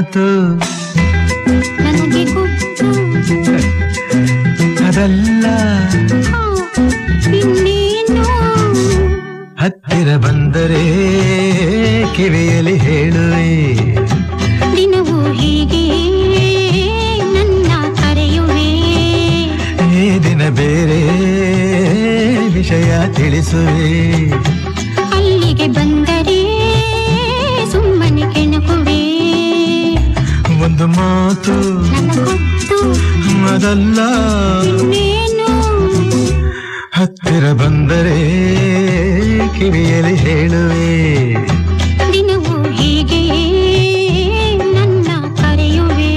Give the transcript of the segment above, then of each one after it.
ಮಾತು ನನಗೆ ಗೊತ್ತು ಅದಲ್ಲ ಹಾ, ಇನ್ನೇನು ಹತ್ತಿರ ಬಂದರೆ ಕಿವಿಯಲ್ಲಿ ಹೇಳುವೆ ದಿನವೂ ಹೀಗೆ ನನ್ನ ಕರೆಯುವೆ ಈ ದಿನ ಬೇರೆ ವಿಷಯ ತಿಳಿಸುವೆ ಅಲ್ಲಿಗೆ ಬಂದರೆ ಸುಮ್ಮನೆ ಕೆಣಕುವೆ ಒಂದು ಮಾತು ನನಗೊತ್ತು ಅದಲ್ಲ ಇನ್ನೇನು ಹತ್ತಿರ ಬಂದರೆ ಕಿವಿಯಲ್ಲಿ ಹೇಳುವೆ ದಿನವೂ ಹೀಗೆ ನನ್ನ ಕರೆಯುವೆ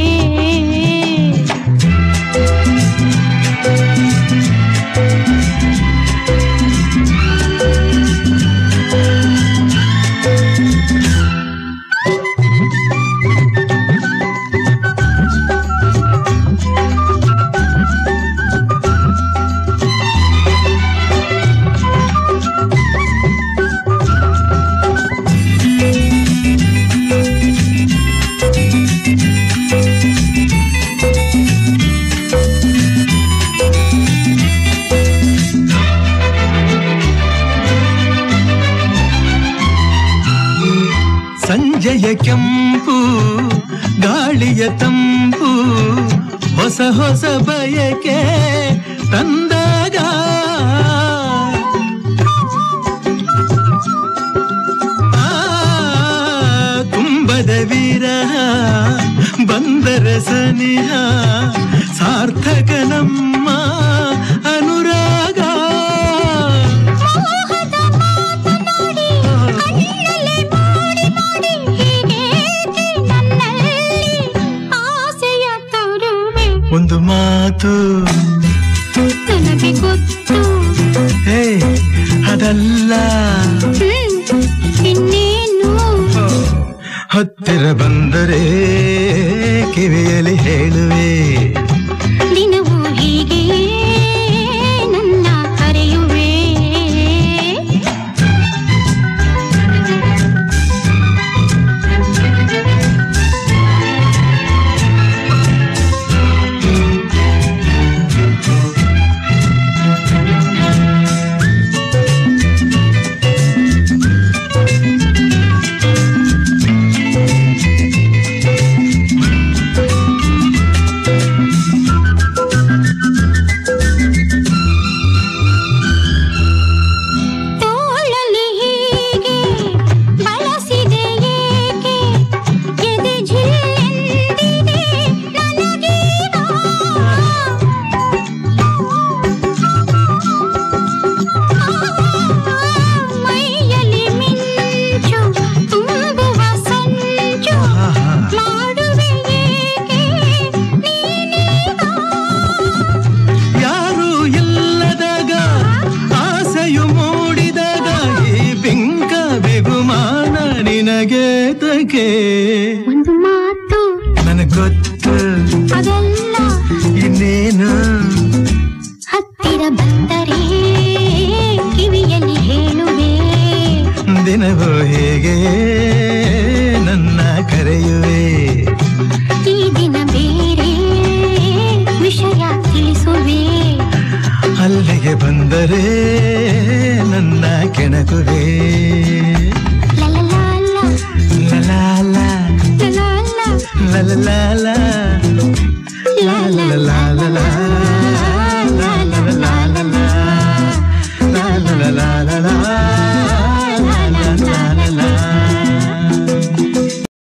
ಸಂಜೆಯ ಕೆಂಪು ಗಾಳಿಯ ತಂಪು ಹೊಸ ಹೊಸ ಬಯಕೆ ತಂದಾಗ ಆ, ತುಂಬದ ವಿರಹ ಬಂದರ ಸನಿಹ ಸಾರ್ಥಕ ನಮ್ಮ ಅನುರಾಗ ಮೋಹದ ಮಾತನಾಡಿ ಕಣ್ಣಲ್ಲಿ ಮಾಡಿ ಮಾಡಿ ಹೀಗೇಕೆ ನನ್ನಲ್ಲಿ ಆಸೆಯ ತರುವೆ ಒಂದು ಮಾತು ನನಗೆ ಗೊತ್ತು ಹೇ ಅದಲ್ಲ ಹ್ಮ್, ಇನ್ನೇನು ಹತ್ತಿರ ಬಂದರೆ ಕಿವಿಯಲ್ಲಿ ಹೇಳುವೆ ದಿನವೂ ಹೀಗೆ ನನ್ನ ಕರೆಯುವೆ ತೋಳಲಿ ಹೀಗೆ ಬಳಸಿದೆ ಏಕೆ ಎದೆ ಝಿಲ್ಲೆಂದಿದೆ ನನಗೀಗ ಮೈಯಲ್ಲಿ ಮಿಂಚು ತುಂಬುವ ಸಂಚು ಮಾಡುವೆ ಏಕೆ ನೀನೀಗ ಯಾರು ಇಲ್ಲದಾಗ ಆಸೆಯು ಮೂಡಿದಾಗ ಈ ಬಿಂಕ ಬಿಗುಮಾನ ನಿನಗೆ ತಗೆ ಒಂದು ಮಾತು ನನಗೊತ್ತು ಅದಲ್ಲ ಇನ್ನೇನು ಹತ್ತಿರ ಬಂದರೆ ಕಿವಿಯಲ್ಲಿ ಹೇಳುವೆ ದಿನವೂ ಹೇಗೆ